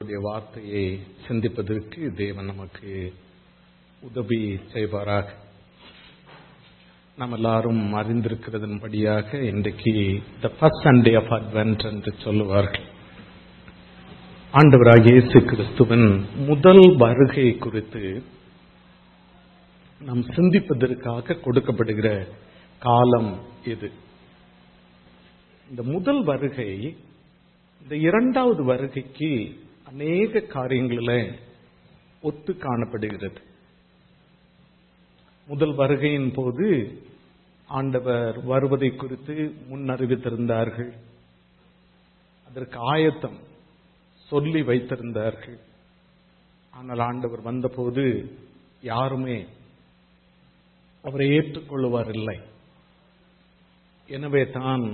அவருடைய வார்த்தையை சிந்திப்பதற்கு தேவன் நமக்கு உதவி செய்வாராக நாம் எல்லாரும் அறிந்திருக்கிறதன்படியாக இன்றைக்கு the first Sunday of advent என்று சொல்லுவார்கள் ஆண்டவராக இயேசு கிறிஸ்துவின் முதல் வருகை குறித்து நாம் சிந்திப்பதற்காக கொடுக்கப்படுகிற காலம் இது இந்த முதல் வருகை இந்த இரண்டாவது வருகைக்கு அநேக காரியங்களில் ஒத்து காணப்படுகிறது முதல் வருகையின் போது ஆண்டவர் வருவதை குறித்து முன்னறிவித்திருந்தார்கள் அதற்கு ஆயத்தம் சொல்லி வைத்திருந்தார்கள் ஆனால் ஆண்டவர் வந்தபோது யாருமே அவரை ஏற்றுக்கொள்வார் இல்லை எனவே தான்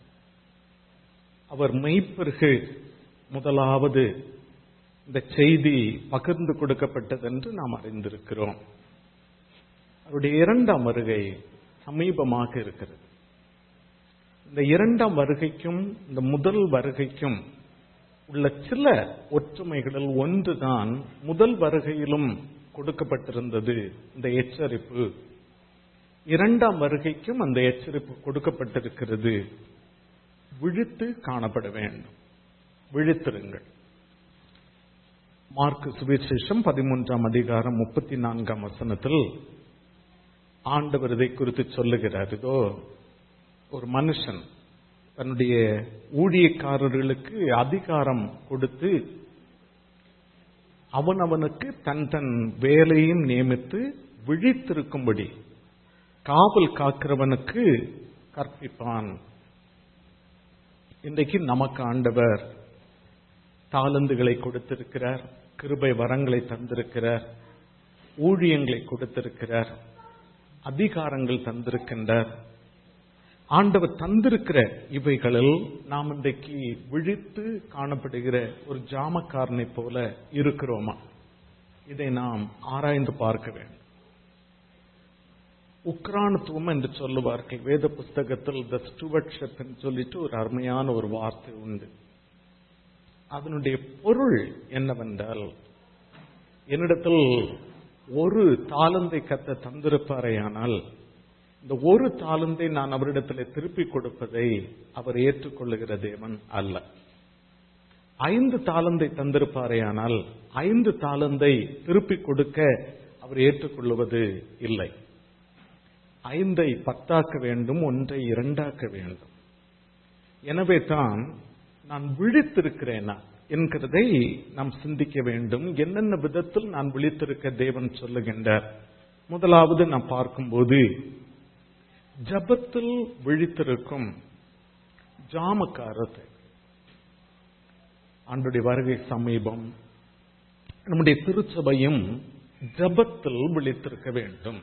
அவர் மெய்ப்பர்கள் முதலாவது இந்த செய்தி பகிர்ந்து கொடுக்கப்பட்டது என்று நாம் அறிந்திருக்கிறோம் அவருடைய இரண்டாம் வருகை சமீபமாக இருக்கிறது இந்த இரண்டாம் வருகைக்கும் இந்த முதல் வருகைக்கும் உள்ள சில ஒற்றுமைகளில் ஒன்றுதான் முதல் வருகையிலும் கொடுக்கப்பட்டிருந்தது இந்த எச்சரிப்பு இரண்டாம் வருகைக்கும் அந்த எச்சரிப்பு கொடுக்கப்பட்டிருக்கிறது விழித்து காணப்பட வேண்டும் விழித்திருங்கள் மார்க்கு சுவிசேஷம் பதிமூன்றாம் அதிகாரம் முப்பத்தி நான்காம் வசனத்தில் ஆண்டவர் இதை குறித்து சொல்லுகிறார் இதோ ஒரு மனுஷன் தன்னுடைய ஊழியக்காரர்களுக்கு அதிகாரம் கொடுத்து அவன் அவனுக்கு தன் தன் வேலையும் நியமித்து விழித்திருக்கும்படி காவல் காக்கிறவனுக்கு கற்பிப்பான் இன்றைக்கு நமக்கு ஆண்டவர் தாளந்துகளை கொடுத்திருக்கிறார் கிருபை வரங்களை தந்திருக்கிறார் ஊழியங்களை கொடுத்திருக்கிறார் அதிகாரங்கள் தந்திருக்கின்றார் ஆண்டவர் தந்திருக்கிற இவைகளில் நாம் இன்றைக்கு விழித்து காணப்படுகிற ஒரு ஜாமக்காரனை போல இருக்கிறோமா இதை நாம் ஆராய்ந்து பார்க்க வேண்டும் உக்ரானத்துவம் என்று சொல்லுவார்கள் வேத புஸ்தகத்தில் த ஸ்டுவர்ட்ஷிப் என்று சொல்லிட்டு ஒரு அருமையான ஒரு வார்த்தை உண்டு அதனுடைய பொருள் என்னவென்றால் என்னிடத்தில் ஒரு தாளந்தை கத்த தந்திருப்பாரையானால் இந்த ஒரு தாளந்தை நான் அவரிடத்தில் திருப்பிக் கொடுப்பதை அவர் ஏற்றுக்கொள்ளுகிற தேவன் அல்ல ஐந்து தாளந்தை தந்திருப்பாரையானால் ஐந்து தாளந்தை திருப்பிக் கொடுக்க அவர் ஏற்றுக்கொள்வது இல்லை ஐந்தை பத்தாக்க வேண்டும் ஒன்றை இரண்டாக்க வேண்டும் எனவே தான் நான் விழித்திருக்கிறேனா என்கிறதை நாம் சிந்திக்க வேண்டும் என்னென்ன விதத்தில் நான் விழித்திருக்க தேவன் சொல்லுகின்றார் முதலாவது நாம் பார்க்கும்போது ஜபத்தில் விழித்திருக்கும் ஜாமக்காரத்தை ஆண்டுடைய வருகை சமீபம் நம்முடைய திருச்சபையும் ஜபத்தில் விழித்திருக்க வேண்டும்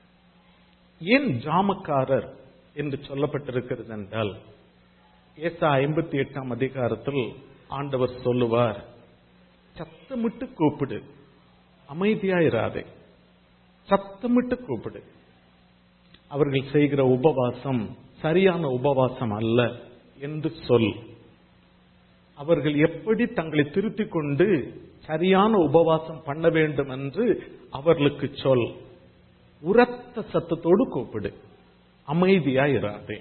ஏன் ஜாமக்காரர் என்று சொல்லப்பட்டிருக்கிறது என்றால் ஏசா ஐம்பத்தி எட்டாம் அதிகாரத்தில் ஆண்டவர் சொல்லுவார் சத்தமிட்டு கூப்பிடு அமைதியாயிராதே சத்தமிட்டு கூப்பிடு அவர்கள் செய்கிற உபவாசம் சரியான உபவாசம் அல்ல என்று சொல் அவர்கள் எப்படி தங்களை திருத்திக் கொண்டு சரியான உபவாசம் பண்ண வேண்டும் என்று அவர்களுக்கு சொல் உரத்த சத்தத்தோடு கூப்பிடு அமைதியாயிராதே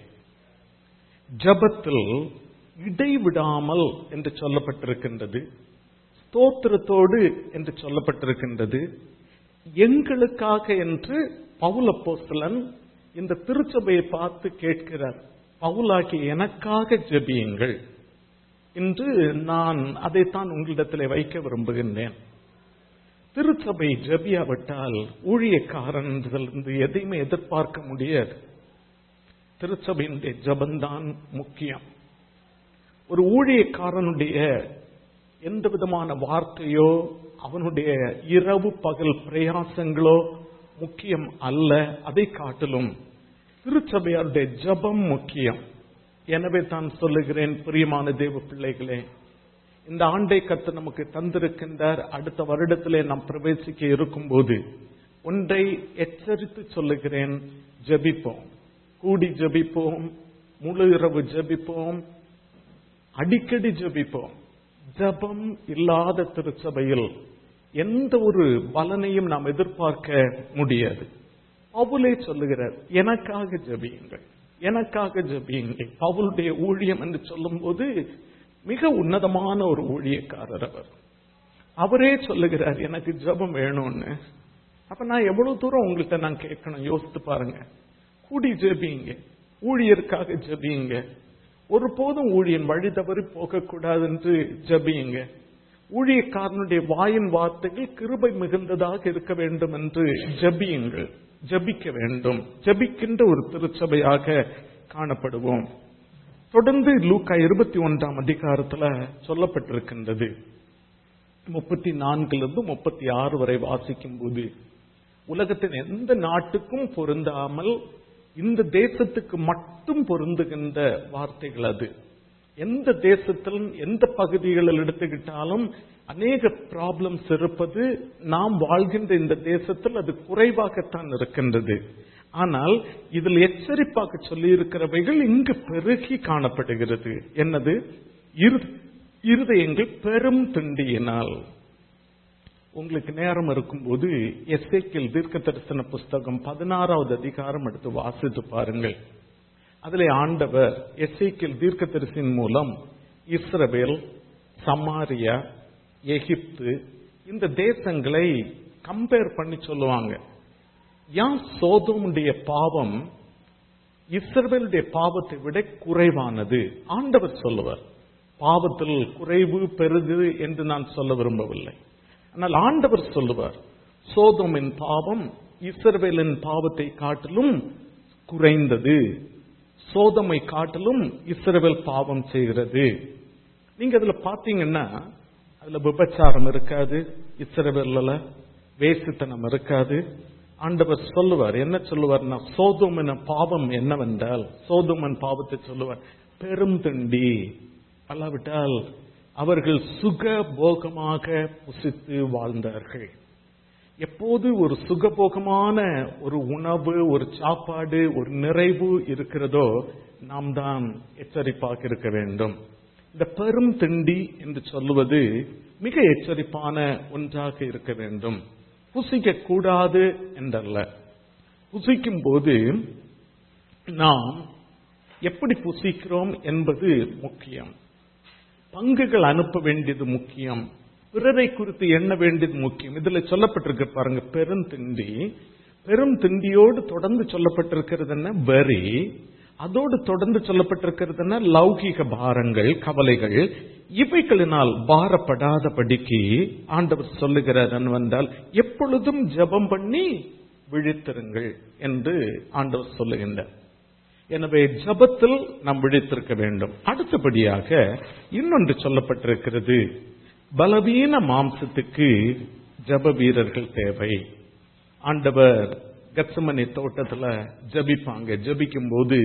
ஜபத்தில் இடைவிடாமல் என்று சொல்லப்பட்டிருக்கின்றது ஸ்தோத்திரத்தோடு என்று சொல்லப்பட்டிருக்கின்றது எங்களுக்காக என்று பவுல போஸ்தலன் இந்த திருச்சபையை பார்த்து கேட்கிறார் பவுலாக்கி எனக்காக ஜெபியுங்கள் என்று நான் அதைத்தான் உங்களிடத்தில் வைக்க விரும்புகின்றேன் திருச்சபை ஜபியாவிட்டால் ஊழியக்காரன்றிலிருந்து எதையுமே எதிர்பார்க்க முடியாது திருச்சபையினுடைய ஜபந்தான் முக்கியம் ஒரு ஊழியக்காரனுடைய எந்த விதமான வார்த்தையோ அவனுடைய இரவு பகல் பிரயாசங்களோ முக்கியம் அல்ல அதை காட்டிலும் திருச்சபையாருடைய ஜபம் முக்கியம் எனவே தான் சொல்லுகிறேன் பிரியமான தேவ பிள்ளைகளே இந்த ஆண்டை கத்து நமக்கு தந்திருக்கின்றார் அடுத்த வருடத்திலே நாம் பிரவேசிக்க இருக்கும்போது ஒன்றை எச்சரித்து சொல்லுகிறேன் ஜபிப்போம் கூடி ஜபிப்போம் முழு இரவு ஜபிப்போம் அடிக்கடி ஜபிப்போம் ஜபம் இல்லாத திருச்சபையில் எந்த ஒரு பலனையும் நாம் எதிர்பார்க்க முடியாது பவுலே சொல்லுகிறார் எனக்காக ஜபியுங்கள் எனக்காக ஜபியுங்கள் பவுலுடைய ஊழியம் என்று சொல்லும்போது மிக உன்னதமான ஒரு ஊழியக்காரர் அவர் அவரே சொல்லுகிறார் எனக்கு ஜபம் வேணும்னு அப்ப நான் எவ்வளவு தூரம் உங்கள்கிட்ட நான் கேட்கணும் யோசித்து பாருங்க கூடி ஜெபிங்க ஊழியருக்காக ஜெபியுங்க ஒருபோதும் ஊழியன் வழி தவறி போகக்கூடாது என்று ஜெபியுங்க ஊழியக்காரனுடைய வாயின் வார்த்தைகள் கிருபை மிகுந்ததாக இருக்க வேண்டும் என்று ஜெபியுங்கள் ஜபிக்க வேண்டும் ஜபிக்கின்ற ஒரு திருச்சபையாக காணப்படுவோம் தொடர்ந்து லூக்கா இருபத்தி ஒன்றாம் அதிகாரத்துல சொல்லப்பட்டிருக்கின்றது முப்பத்தி நான்கிலிருந்து முப்பத்தி ஆறு வரை வாசிக்கும் போது உலகத்தின் எந்த நாட்டுக்கும் பொருந்தாமல் இந்த தேசத்துக்கு மட்டும் பொருந்துகின்ற வார்த்தைகள் அது எந்த தேசத்திலும் எந்த பகுதிகளில் எடுத்துக்கிட்டாலும் அநேக ப்ராப்ளம்ஸ் இருப்பது நாம் வாழ்கின்ற இந்த தேசத்தில் அது குறைவாகத்தான் இருக்கின்றது ஆனால் இதில் எச்சரிப்பாக சொல்லி இருக்கிறவைகள் இங்கு பெருகி காணப்படுகிறது என்னது இருதயங்கள் பெரும் திண்டியினால் உங்களுக்கு நேரம் இருக்கும்போது எஸ்ஏக்கில் தீர்க்க தரிசன புஸ்தகம் பதினாறாவது அதிகாரம் எடுத்து வாசித்து பாருங்கள் அதிலே ஆண்டவர் எஸ்ஐக்கில் தீர்க்க தரிசின் மூலம் இஸ்ரவேல் சமாரியா எகிப்து இந்த தேசங்களை கம்பேர் பண்ணி சொல்லுவாங்க ஏன் சோதமுடைய பாவம் இஸ்ரவேலுடைய பாவத்தை விட குறைவானது ஆண்டவர் சொல்லுவார் பாவத்தில் குறைவு பெருகு என்று நான் சொல்ல விரும்பவில்லை ஆனால் ஆண்டவர் சொல்லுவார் சோதமின் பாவம் இஸ்ரவேலின் பாவத்தை காட்டிலும் குறைந்தது சோதமை காட்டிலும் இஸ்ரவேல் பாவம் செய்கிறது நீங்க அதுல பாத்தீங்கன்னா அதுல விபச்சாரம் இருக்காது இஸ்ரவேல்ல வேசுத்தனம் இருக்காது ஆண்டவர் சொல்லுவார் என்ன சொல்லுவார்னா சோதோமின பாவம் என்னவென்றால் சோதோமன் பாவத்தை சொல்லுவார் பெரும் திண்டி அல்லாவிட்டால் அவர்கள் சுக போகமாக புசித்து வாழ்ந்தார்கள் எப்போது ஒரு சுகபோகமான ஒரு உணவு ஒரு சாப்பாடு ஒரு நிறைவு இருக்கிறதோ நாம் தான் எச்சரிப்பாக இருக்க வேண்டும் இந்த பெரும் திண்டி என்று சொல்லுவது மிக எச்சரிப்பான ஒன்றாக இருக்க வேண்டும் புசிக்க கூடாது என்றல்ல புசிக்கும் போது நாம் எப்படி புசிக்கிறோம் என்பது முக்கியம் பங்குகள் அனுப்ப வேண்டியது முக்கியம் பிறரை குறித்து எண்ண வேண்டியது முக்கியம் இதுல சொல்லப்பட்டிருக்கு பாருங்க பெருந்திண்டி பெரும் திண்டியோடு தொடர்ந்து சொல்லப்பட்டிருக்கிறது என்ன வரி அதோடு தொடர்ந்து சொல்லப்பட்டிருக்கிறது என்ன லௌகிக பாரங்கள் கவலைகள் இவைகளினால் பாரப்படாதபடிக்கு ஆண்டவர் சொல்லுகிறார் என்னவென்றால் எப்பொழுதும் ஜெபம் பண்ணி விழித்திருங்கள் என்று ஆண்டவர் சொல்லுகின்றார் எனவே ஜபத்தில் நாம் விழித்திருக்க வேண்டும் அடுத்தபடியாக இன்னொன்று சொல்லப்பட்டிருக்கிறது பலவீன மாம்சத்துக்கு ஜப வீரர்கள் தேவை ஆண்டவர் கச்சமணி தோட்டத்துல ஜபிப்பாங்க ஜபிக்கும் போது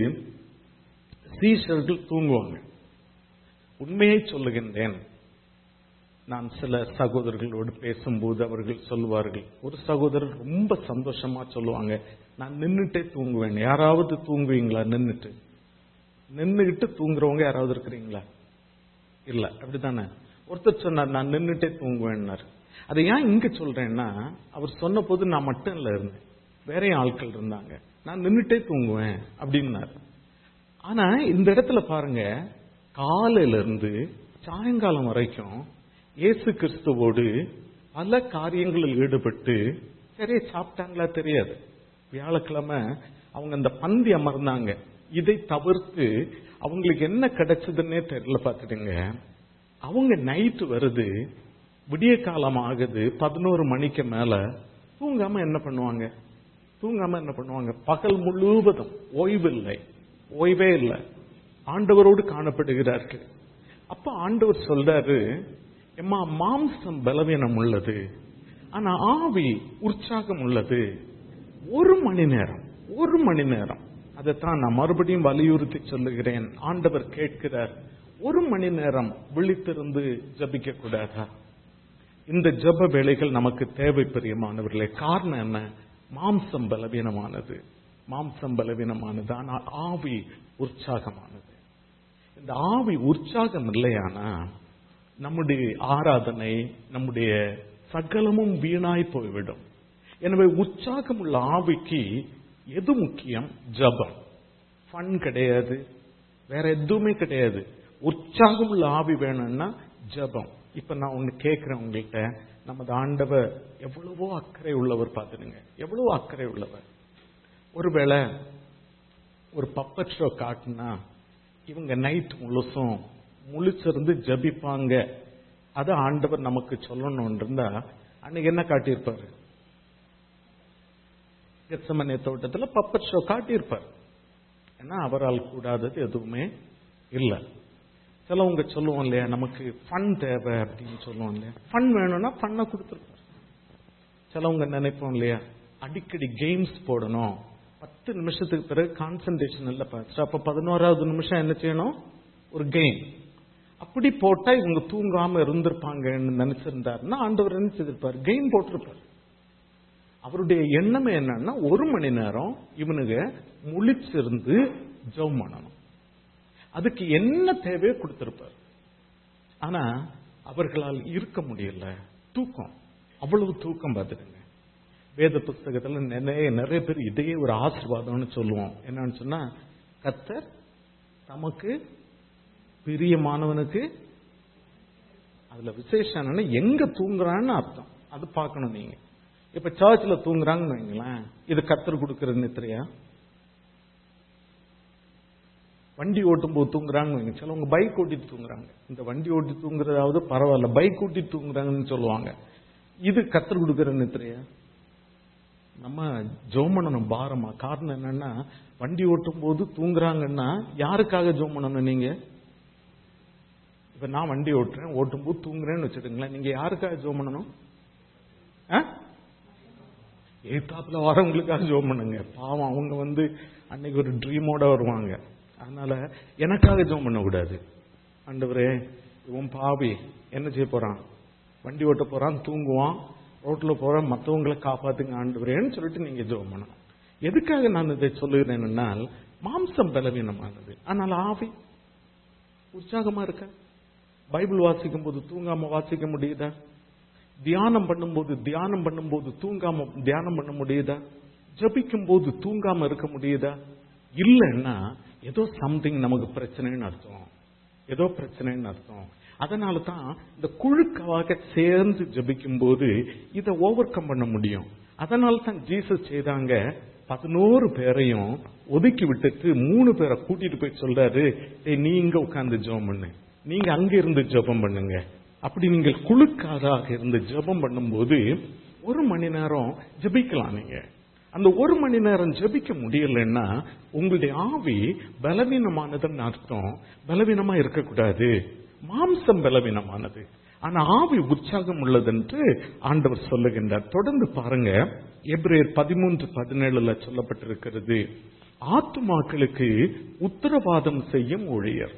சீஷர்கள் தூங்குவாங்க உண்மையை சொல்லுகின்றேன் நான் சில சகோதரர்களோடு பேசும்போது அவர்கள் சொல்லுவார்கள் ஒரு சகோதரர் ரொம்ப சந்தோஷமா சொல்லுவாங்க நான் நின்னுட்டே தூங்குவேன் யாராவது தூங்குவீங்களா நின்னுட்டு நின்னுகிட்டு தூங்குறவங்க யாராவது இருக்கிறீங்களா இல்ல அப்படித்தானே ஒருத்தர் சொன்னார் நான் நின்னுட்டே தூங்குவேன்னாரு அதை ஏன் இங்க சொல்றேன்னா அவர் சொன்ன போது நான் மட்டும் இல்ல இருந்தேன் வேற ஆட்கள் இருந்தாங்க நான் நின்னுட்டே தூங்குவேன் அப்படின்னாரு ஆனா இந்த இடத்துல பாருங்க காலையில இருந்து சாயங்காலம் வரைக்கும் இயேசு கிறிஸ்துவோடு பல காரியங்களில் ஈடுபட்டு சரியா சாப்பிட்டாங்களா தெரியாது வியாழக்கிழமை அவங்க அந்த பந்தி அமர்ந்தாங்க இதை தவிர்த்து அவங்களுக்கு என்ன கிடைச்சதுன்னே தெரியல பார்த்துடுங்க அவங்க நைட்டு வருது விடிய காலம் ஆகுது பதினோரு மணிக்கு மேல தூங்காம என்ன பண்ணுவாங்க தூங்காம என்ன பண்ணுவாங்க பகல் முழுவதும் ஓய்வில்லை ஓய்வே இல்லை ஆண்டவரோடு காணப்படுகிறார்கள் அப்ப ஆண்டவர் சொல்றாரு எம்மா மாம்சம் பலவீனம் உள்ளது ஆனா ஆவி உற்சாகம் உள்ளது ஒரு மணி நேரம் ஒரு மணி நேரம் அதைத்தான் நான் மறுபடியும் வலியுறுத்தி சொல்லுகிறேன் ஆண்டவர் கேட்கிறார் ஒரு மணி நேரம் விழித்திருந்து ஜபிக்க கூடாதா இந்த ஜப வேலைகள் நமக்கு தேவை பிரியமானவர்களே காரணம் என்ன மாம்சம் பலவீனமானது மாம்சம் பலவீனமானது ஆனால் ஆவி உற்சாகமானது இந்த ஆவி உற்சாகம் இல்லையானா நம்முடைய ஆராதனை நம்முடைய சகலமும் வீணாய் போய்விடும் எனவே உற்சாகமுள்ள ஆவிக்கு எது முக்கியம் ஜபம் ஃபன் கிடையாது வேற எதுவுமே கிடையாது உற்சாகமுள்ள ஆவி வேணும்னா ஜபம் இப்ப நான் ஒண்ணு கேட்கிறேன் உங்கள்கிட்ட நமது ஆண்டவர் எவ்வளவோ அக்கறை உள்ளவர் பார்த்துடுங்க எவ்வளவோ அக்கறை உள்ளவர் ஒருவேளை ஒரு பப்பட் ஷோ காட்டுனா இவங்க நைட் முழுசும் முழிச்சிருந்து ஜபிப்பாங்க அதை ஆண்டவர் நமக்கு சொல்லணும் இருந்தா அன்னைக்கு என்ன காட்டியிருப்பாரு கெத்சமனே தோட்டத்துல பப்பட் ஷோ காட்டியிருப்பார் ஏன்னா அவரால் கூடாதது எதுவுமே இல்லை சிலவங்க சொல்லுவோம் இல்லையா நமக்கு ஃபன் தேவை அப்படின்னு சொல்லுவோம் இல்லையா ஃபன் வேணும்னா ஃபன்னை கொடுத்துருப்பார் சிலவங்க நினைப்போம் இல்லையா அடிக்கடி கேம்ஸ் போடணும் பத்து நிமிஷத்துக்கு பிறகு கான்சன்ட்ரேஷன் இல்லை பாஸ்டர் அப்ப பதினோராவது நிமிஷம் என்ன செய்யணும் ஒரு கேம் அப்படி போட்டா இவங்க தூங்காம இருந்திருப்பாங்கன்னு நினைச்சிருந்தாருன்னா ஆண்டவர் என்ன செய்திருப்பார் கேம் போட்டிருப்பார் அவருடைய எண்ணமே என்னன்னா ஒரு மணி நேரம் இவனுங்க முழிச்சிருந்து ஜெபம் பண்ணணும் அதுக்கு என்ன தேவையோ கொடுத்திருப்பார் ஆனா அவர்களால் இருக்க முடியல தூக்கம் அவ்வளவு தூக்கம் பார்த்துடுங்க வேத புஸ்தகத்துல நிறைய நிறைய பேர் இதையே ஒரு ஆசீர்வாதம்னு சொல்லுவோம் என்னன்னு சொன்னா கத்தர் தமக்கு பிரியமானவனுக்கு அதுல விசேஷம் என்னன்னா எங்க தூங்குறான்னு அர்த்தம் அது பார்க்கணும் நீங்க இப்ப சர்ச்சில் தூங்குறாங்கன்னு வைங்களேன் இது கத்தர் கொடுக்கிற நித்திரையா வண்டி ஓட்டும் போது தூங்குறாங்கன்னு வைங்க சிலவங்க பைக் ஓட்டிட்டு தூங்குறாங்க இந்த வண்டி ஓட்டி தூங்குறதாவது பரவாயில்ல பைக் ஓட்டிட்டு தூங்குறாங்கன்னு சொல்லுவாங்க இது கத்தர் கொடுக்கிற நித்திரையா நம்ம ஜோம் பண்ணணும் பாரமா காரணம் என்னன்னா வண்டி ஓட்டும் போது தூங்குறாங்கன்னா யாருக்காக ஜோம் பண்ணணும் நீங்க இப்ப நான் வண்டி ஓட்டுறேன் ஓட்டும் போது தூங்குறேன்னு வச்சுடுங்களேன் நீங்க யாருக்காக ஜோம் பண்ணணும் ஏத்தாப்புல வரவங்களுக்காக ஜோம் பண்ணுங்க பாவம் அவங்க வந்து அன்னைக்கு ஒரு ட்ரீமோட வருவாங்க அதனால எனக்காக ஜோம் பண்ணக்கூடாது ஆண்டவரே இவன் பாவி என்ன செய்ய போறான் வண்டி ஓட்ட போறான் தூங்குவான் ரோட்ல போறான் மற்றவங்களை காப்பாத்துங்க ஆண்டவரேன்னு சொல்லிட்டு நீங்க ஜோம் பண்ணணும் எதுக்காக நான் இதை சொல்லுகிறேன்னா மாம்சம் பலவீனமானது ஆனால் ஆவி உற்சாகமா இருக்க பைபிள் வாசிக்கும் போது தூங்காம வாசிக்க முடியுதா தியானம் பண்ணும்போது தியானம் பண்ணும்போது தூங்காம தியானம் பண்ண முடியுதா ஜபிக்கும் போது தூங்காம இருக்க முடியுதா இல்லைன்னா ஏதோ சம்திங் நமக்கு பிரச்சனைன்னு அர்த்தம் ஏதோ பிரச்சனைன்னு அர்த்தம் அதனால தான் இந்த குழுக்கவாக சேர்ந்து ஜபிக்கும் போது இதை ஓவர் கம் பண்ண முடியும் அதனால தான் ஜீசஸ் செய்தாங்க பதினோரு பேரையும் ஒதுக்கி விட்டுட்டு மூணு பேரை கூட்டிட்டு போய் சொல்றாரு நீ இங்க உட்கார்ந்து ஜெபம் பண்ணு நீங்க அங்க இருந்து ஜெபம் பண்ணுங்க அப்படி நீங்கள் குழுக்காதாக இருந்து ஜெபம் பண்ணும்போது ஒரு மணி நேரம் ஜெபிக்கலாம் நீங்க அந்த ஒரு மணி நேரம் ஜெபிக்க முடியலன்னா உங்களுடைய ஆவி பலவீனமானதுன்னு அர்த்தம் பலவீனமா இருக்கக்கூடாது மாம்சம் பலவீனமானது ஆனா ஆவி உற்சாகம் உள்ளதென்று ஆண்டவர் சொல்லுகின்றார் தொடர்ந்து பாருங்க எப்ரேர் பதிமூன்று பதினேழுல சொல்லப்பட்டிருக்கிறது ஆத்துமாக்களுக்கு உத்தரவாதம் செய்யும் ஊழியர்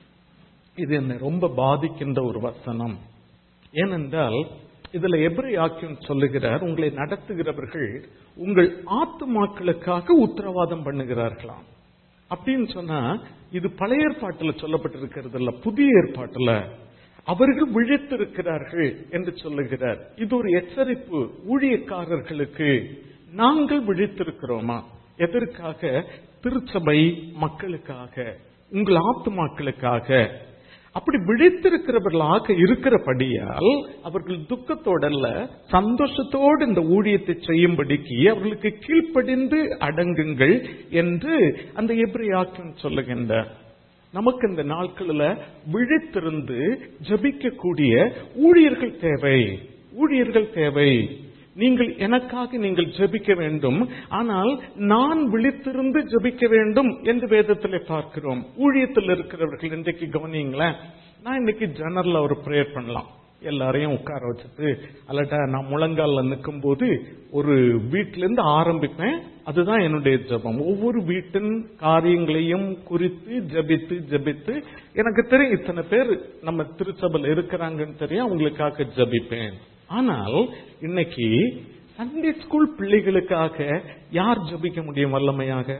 இது என்னை ரொம்ப பாதிக்கின்ற ஒரு வசனம் ஏனென்றால் இதுல எப்ரி ஆக்கியம் சொல்லுகிறார் உங்களை நடத்துகிறவர்கள் உங்கள் ஆத்துமாக்களுக்காக உத்தரவாதம் பண்ணுகிறார்களாம் அப்படின்னு சொன்னா இது பழைய ஏற்பாட்டுல சொல்லப்பட்டிருக்கிறது இல்ல புதிய ஏற்பாட்டுல அவர்கள் விழித்திருக்கிறார்கள் என்று சொல்லுகிறார் இது ஒரு எச்சரிப்பு ஊழியக்காரர்களுக்கு நாங்கள் விழித்திருக்கிறோமா எதற்காக திருச்சபை மக்களுக்காக உங்கள் ஆத்துமாக்களுக்காக அப்படி விழித்திருக்கிறவர்களாக இருக்கிறபடியால் அவர்கள் துக்கத்தோடல்ல சந்தோஷத்தோடு இந்த ஊழியத்தை செய்யும்படிக்கு அவர்களுக்கு கீழ்ப்படிந்து அடங்குங்கள் என்று அந்த எப்ரியாக்கம் சொல்லுகின்றார் நமக்கு இந்த நாட்களில் விழித்திருந்து ஜபிக்கக்கூடிய ஊழியர்கள் தேவை ஊழியர்கள் தேவை நீங்கள் எனக்காக நீங்கள் ஜபிக்க வேண்டும் ஆனால் நான் விழித்திருந்து ஜபிக்க வேண்டும் என்று வேதத்தில் பார்க்கிறோம் ஊழியத்தில் இருக்கிறவர்கள் இன்றைக்கு கவனிங்களேன் நான் இன்னைக்கு ஜன்னர்ல ஒரு ப்ரேயர் பண்ணலாம் எல்லாரையும் உட்கார வச்சுட்டு அல்லட்டா நான் முழங்கால நிற்கும் போது ஒரு வீட்டில இருந்து ஆரம்பிப்பேன் அதுதான் என்னுடைய ஜபம் ஒவ்வொரு வீட்டின் காரியங்களையும் குறித்து ஜபித்து ஜபித்து எனக்கு தெரியும் இத்தனை பேர் நம்ம திருச்சபையில் இருக்கிறாங்கன்னு தெரியும் அவங்களுக்காக ஜபிப்பேன் ஆனால் இன்னைக்கு சண்டே ஸ்கூல் பிள்ளைகளுக்காக யார் ஜபிக்க முடியும் வல்லமையாக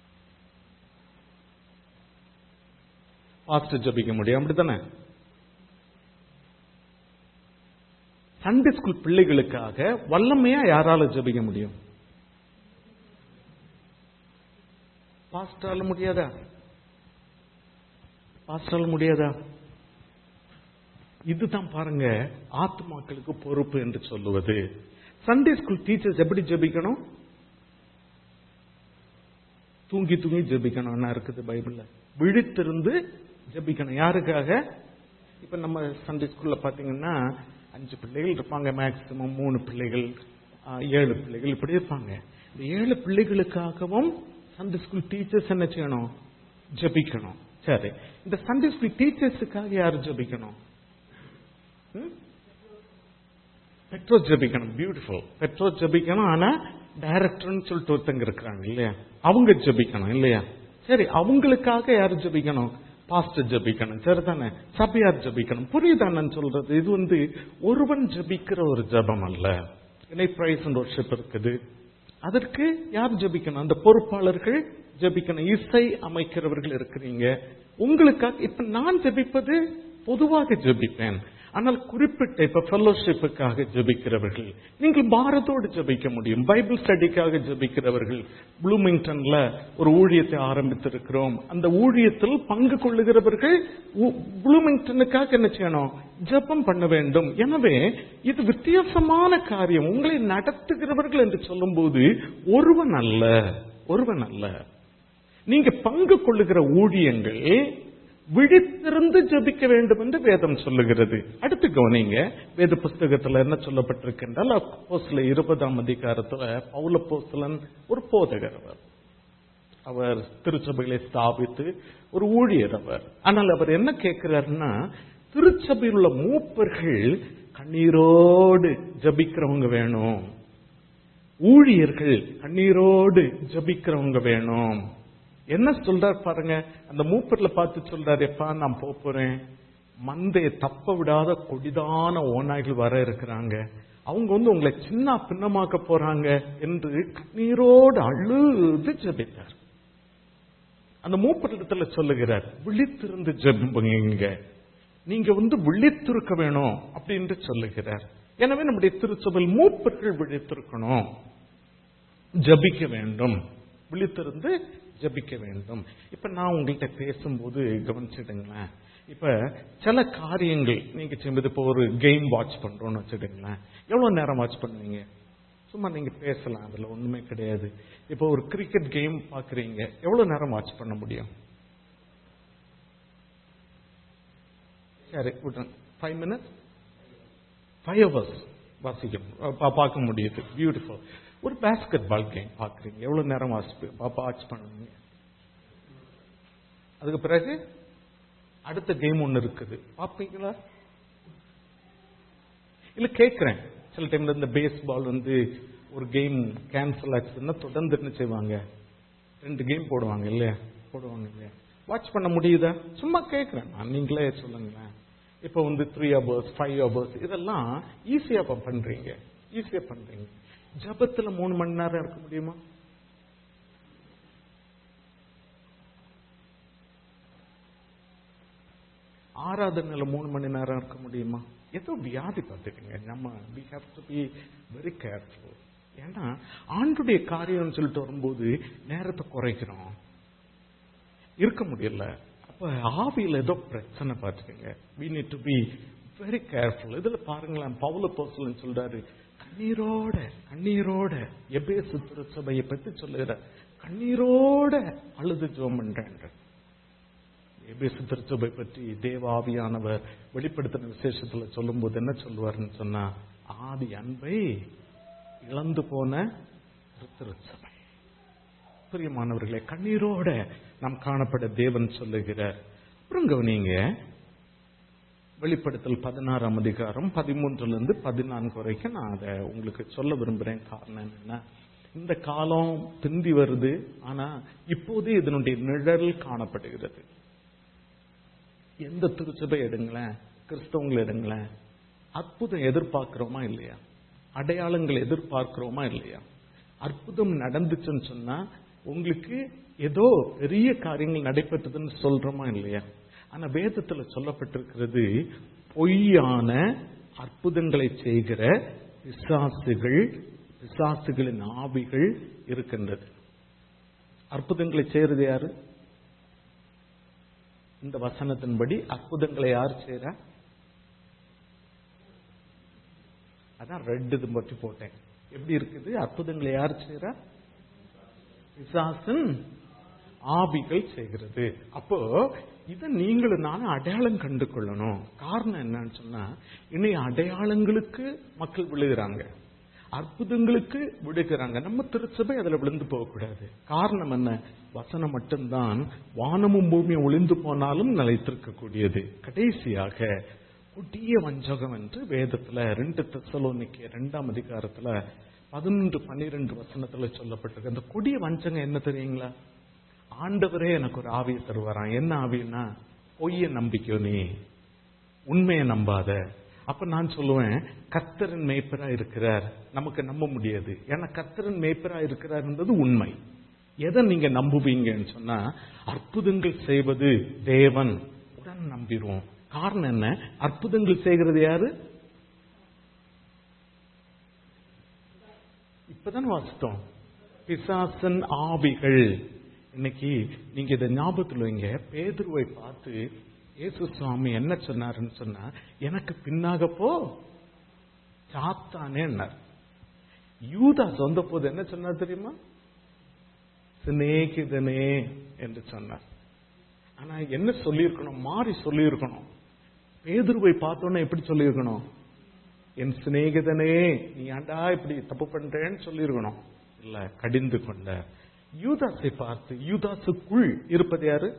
பாஸ்டர் ஜபிக்க முடியும் அப்படித்தானே சண்டே ஸ்கூல் பிள்ளைகளுக்காக வல்லமையா யாரால ஜெபிக்க முடியும் பாஸ்டால முடியாதா பாஸ்டால முடியாதா இதுதான் பாருங்க ஆத்மாக்களுக்கு பொறுப்பு என்று சொல்லுவது சண்டே ஸ்கூல் டீச்சர்ஸ் எப்படி ஜெபிக்கணும் தூங்கி தூங்கி ஜெபிக்கணும் என்ன இருக்குது பைபிள்ல விழித்திருந்து ஜெபிக்கணும் யாருக்காக இப்ப நம்ம சண்டே ஸ்கூல்ல பாத்தீங்கன்னா அஞ்சு பிள்ளைகள் இருப்பாங்க மேக்சிமம் மூணு பிள்ளைகள் ஆ, ஏழு பிள்ளைகள் இப்படி இருப்பாங்க இந்த ஏழு பிள்ளைகளுக்காகவும் சண்டே ஸ்கூல் டீச்சர்ஸ் என்ன செய்யணும் ஜெபிக்கணும் சரி இந்த சண்டே ஸ்கூல் டீச்சர்ஸுக்காக யார் ஜெபிக்கணும் ம்? பெட்ரோல் ஜெபிக்கணும் பியூட்டிஃபுல் பெட்ரோல் ஜெபிக்கணும் ஆனா டைரக்டர்னு சொல்லிட்டு ஒருத்தங்க இருக்கிறாங்க இல்லையா அவங்க ஜெபிக்கணும் இல்லையா சரி அவங்களுக்காக யார் ஜெபிக்கணும் பாஸ்டர் ஜெபிக்கணும் சரிதானே சபையார் ஜெபிக்கணும் புரியுதா நான் சொல்றது இது வந்து ஒருவன் ஜெபிக்கிற ஒரு ஜெபம் அல்ல இணை பிரைஸ் அண்ட் ஒர்ஷிப் இருக்குது அதற்கு யார் ஜெபிக்கணும் அந்த பொறுப்பாளர்கள் ஜெபிக்கணும் இசை அமைக்கிறவர்கள் இருக்கிறீங்க உங்களுக்காக இப்ப நான் ஜெபிப்பது பொதுவாக ஜெபிப்பேன் ஆனால் குறிப்பிட்ட இப்ப ஃபெல்லோஷிப்புக்காக ஜெபிக்கிறவர்கள் நீங்கள் பாரத்தோடு ஜெபிக்க முடியும் பைபிள் ஸ்டடிக்காக ஜெபிக்கிறவர்கள் ப்ளூமிங்டன்ல ஒரு ஊழியத்தை ஆரம்பித்திருக்கிறோம் அந்த ஊழியத்தில் பங்கு கொள்ளுகிறவர்கள் உ- ப்ளூமிங்டனுக்காக என்ன செய்யணும் ஜெபம் பண்ண வேண்டும் எனவே இது வித்தியாசமான காரியம் உங்களை நடத்துகிறவர்கள் என்று சொல்லும்போது ஒருவன் அல்ல ஒருவன் அல்ல நீங்க பங்கு கொள்ளுகிற ஊழியங்கள் விழித்திருந்து ஜெபிக்க வேண்டும் என்று வேதம் சொல்லுகிறது அடுத்து கவனிங்க வேத புஸ்தகத்துல என்ன சொல்லப்பட்டிருக்கின்றால் அப்போஸ்தல இருபதாம் அதிகாரத்துல பவுல போஸ்தலன் ஒரு போதகர் அவர் அவர் திருச்சபைகளை ஸ்தாபித்து ஒரு ஊழியர் அவர் ஆனால் அவர் என்ன கேட்கிறாருன்னா திருச்சபையில் உள்ள மூப்பர்கள் கண்ணீரோடு ஜபிக்கிறவங்க வேணும் ஊழியர்கள் கண்ணீரோடு ஜபிக்கிறவங்க வேணும் என்ன சொல்றார் பாருங்க அந்த மூப்பர்ல பார்த்து சொல்றாரு எப்பா நான் போப் போறேன் மந்தைய தப்ப விடாத கொடிதான ஓநாய்கள் வர இருக்கிறாங்க அவங்க வந்து உங்களை சின்ன பின்னமாக்க போறாங்க என்று கண்ணீரோடு அழுது ஜெபித்தார் அந்த மூப்பரிடத்துல சொல்லுகிறார் விழித்திருந்து ஜெபிங்க நீங்க வந்து விழித்திருக்க வேணும் அப்படின்னு சொல்லுகிறார் எனவே நம்முடைய திருச்சபையில் மூப்பர்கள் விழித்திருக்கணும் ஜபிக்க வேண்டும் விழித்திருந்து ஜபிக்க வேண்டும் இப்ப நான் உங்கள்கிட்ட பேசும்போது கவனிச்சிடுங்களேன் இப்ப சில காரியங்கள் நீங்க செய்யும்போது இப்போ ஒரு கேம் வாட்ச் பண்றோம்னு வச்சுடுங்களேன் எவ்வளவு நேரம் வாட்ச் பண்ணுவீங்க சும்மா நீங்க பேசலாம் அதுல ஒண்ணுமே கிடையாது இப்போ ஒரு கிரிக்கெட் கேம் பாக்குறீங்க எவ்வளவு நேரம் வாட்ச் பண்ண முடியும் சரி ஃபைவ் மினிட்ஸ் ஃபைவ் ஹவர்ஸ் வாசிக்க பா- பார்க்க முடியுது பியூட்டிஃபுல் ஒரு பேஸ்கெட் பால் கேம் பார்க்குறீங்க எவ்வளோ நேரம் வாசி வாட்ச் பண்ணுவீங்க அதுக்கு பிறகு அடுத்த கேம் ஒன்று இருக்குது பார்ப்பீங்களா இல்லை கேட்குறேன் சில டைம்ல இந்த பேஸ் பால் வந்து ஒரு கேம் கேன்சல் ஆச்சுன்னா தொடர்ந்து என்ன செய்வாங்க ரெண்டு கேம் போடுவாங்க இல்லையா போடுவாங்க இல்லையா வாட்ச் பண்ண முடியுதா சும்மா கேட்குறேன் நான் நீங்களே சொல்லுங்களேன் இப்போ வந்து த்ரீ ஹவர்ஸ் ஃபைவ் ஹவர்ஸ் இதெல்லாம் ஈஸியா பண்றீங்க ஈஸியா பண்றீங்க ஜபத்துல மூணு மணி நேரம் இருக்க முடியுமா ஆராதனையில மூணு மணி நேரம் இருக்க முடியுமா ஏதோ வியாதி பார்த்துக்கங்க நம்ம we have to be very careful ஏன்னா ஆண்டுடைய காரியம்னு சொல்லிட்டு வரும்போது நேரத்தை குறைக்கிறோம் இருக்க முடியல அப்ப ஆவியில ஏதோ பிரச்சனை பார்த்துக்கங்க we need to be very careful இதுல பாருங்களேன் பவுல போசலன் சொல்றாரு கண்ணீரோட கண்ணீரோட எபேசு திருச்சபையை பத்தி சொல்லுகிற கண்ணீரோட அழுது ஜோம் பண்றேன் எபேசு திருச்சபை பற்றி தேவாவியானவர் வெளிப்படுத்தின விசேஷத்துல சொல்லும்போது என்ன சொல்லுவாருன்னு சொன்னா ஆதி அன்பை இழந்து போன ஒரு திருச்சபை பிரியமானவர்களே கண்ணீரோட நாம் காணப்பட தேவன் சொல்லுகிறார் அப்புறம் கவனிங்க வெளிப்படுத்தல் பதினாறாம் அதிகாரம் பதிமூன்றுல இருந்து பதினான்கு வரைக்கும் நான் அதை உங்களுக்கு சொல்ல விரும்புறேன் காரணம் என்னன்னா இந்த காலம் பிந்தி வருது ஆனா இப்போதே இதனுடைய நிழல் காணப்படுகிறது எந்த திருச்சபை எடுங்களேன் கிறிஸ்தவங்களை எடுங்களேன் அற்புதம் எதிர்பார்க்கிறோமா இல்லையா அடையாளங்கள் எதிர்பார்க்கிறோமா இல்லையா அற்புதம் நடந்துச்சுன்னு சொன்னா உங்களுக்கு ஏதோ பெரிய காரியங்கள் நடைபெற்றதுன்னு சொல்றோமா இல்லையா ஆனா வேதத்துல சொல்லப்பட்டிருக்கிறது பொய்யான அற்புதங்களை செய்கிற பிசாசுகள் பிசாசுகளின் ஆவிகள் இருக்கின்றது அற்புதங்களை செய்யறது யாரு இந்த வசனத்தின்படி அற்புதங்களை யார் செய்யறா அதான் ரெட் இது பற்றி போட்டேன் எப்படி இருக்குது அற்புதங்களை யார் செய்யறா பிசாசன் ஆவிகள் செய்கிறது அப்போ இதை நீங்களும் நானும் அடையாளம் கண்டு கொள்ளணும் காரணம் என்னன்னு சொன்னா இன்னைய அடையாளங்களுக்கு மக்கள் விழுகிறாங்க அற்புதங்களுக்கு விடுகிறாங்க நம்ம திருச்சபை அதுல விழுந்து போகக்கூடாது காரணம் என்ன வசனம் மட்டும்தான் வானமும் பூமியும் ஒளிந்து போனாலும் நிலைத்திருக்கக்கூடியது கடைசியாக கொடிய வஞ்சகம் என்று வேதத்துல ரெண்டு தெசலோனிக்கு ரெண்டாம் அதிகாரத்துல பதினொன்று பன்னிரெண்டு வசனத்துல சொல்லப்பட்டிருக்கு அந்த கொடிய வஞ்சகம் என்ன தெரியுங்களா ஆண்டவரே எனக்கு ஒரு ஆவியை தருவாராம் என்ன ஆவின்னா பொய்ய நம்பிக்கை நீ உண்மையை நம்பாத அப்ப நான் சொல்லுவேன் கர்த்தரின் மேய்ப்பரா இருக்கிறார் நமக்கு நம்ப முடியாது ஏன்னா கர்த்தரின் மேய்ப்பரா இருக்கிறார்ன்றது உண்மை எதை நீங்க நம்புவீங்கன்னு சொன்னா அற்புதங்கள் செய்வது தேவன் உடன் நம்பிடுவோம் காரணம் என்ன அற்புதங்கள் செய்கிறது யாரு இப்பதான் வாசித்தோம் பிசாசன் ஆவிகள் இன்னைக்கு நீங்க இதை ஞாபகத்தில் வைங்க பேதுருவை பார்த்து இயேசு சுவாமி என்ன சொன்னாருன்னு சொன்னா எனக்கு பின்னாக போ சாத்தானேன்னார் யூதா சொந்த போது என்ன சொன்னார் தெரியுமா சிநேகிதனே என்று சொன்னார் ஆனா என்ன சொல்லியிருக்கணும் மாறி சொல்லியிருக்கணும் பேதுருவை பார்த்தோன்னே எப்படி சொல்லியிருக்கணும் என் சிநேகிதனே நீ ஏன்டா இப்படி தப்பு பண்றேன்னு சொல்லியிருக்கணும் இல்ல கடிந்து கொண்ட யூதாஸை பார்த்து யூதாசுக்குள் இருப்பது யாரு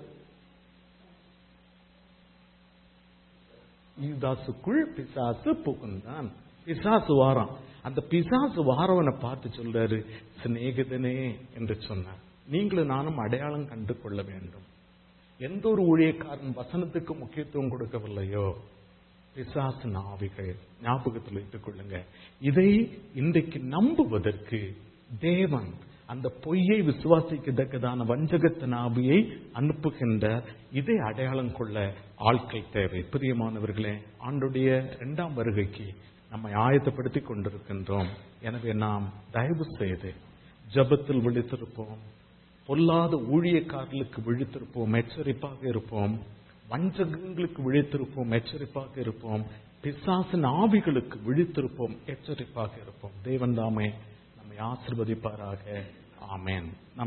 யூதாசுக்குள் பிசாசு புகுந்தான் பிசாசு வாரம் அந்த பிசாசு வாரவனை பார்த்து சொல்றாரு சிநேகிதனே என்று சொன்னார் நீங்களும் நானும் அடையாளம் கண்டு கொள்ள வேண்டும் எந்த ஒரு ஊழியக்காரன் வசனத்துக்கு முக்கியத்துவம் கொடுக்கவில்லையோ பிசாசு ஆவிகள் ஞாபகத்தில் வைத்துக் கொள்ளுங்க இதை இன்றைக்கு நம்புவதற்கு தேவன் அந்த பொய்யை விசுவாசிக்கத்தக்கதான வஞ்சகத்தின் ஆவியை அனுப்புகின்ற இதை அடையாளம் கொள்ள ஆட்கள் தேவை பிரியமானவர்களே ஆண்டுடைய இரண்டாம் வருகைக்கு நம்மை ஆயத்தப்படுத்திக் கொண்டிருக்கின்றோம் எனவே நாம் தயவு செய்து ஜபத்தில் விழித்திருப்போம் பொல்லாத ஊழியக்காரர்களுக்கு விழித்திருப்போம் எச்சரிப்பாக இருப்போம் வஞ்சகங்களுக்கு விழித்திருப்போம் எச்சரிப்பாக இருப்போம் பிசாசின் ஆவிகளுக்கு விழித்திருப்போம் எச்சரிப்பாக இருப்போம் தேவன் தாமே நம்மை ஆசிர்வதிப்பாராக ஆமேன்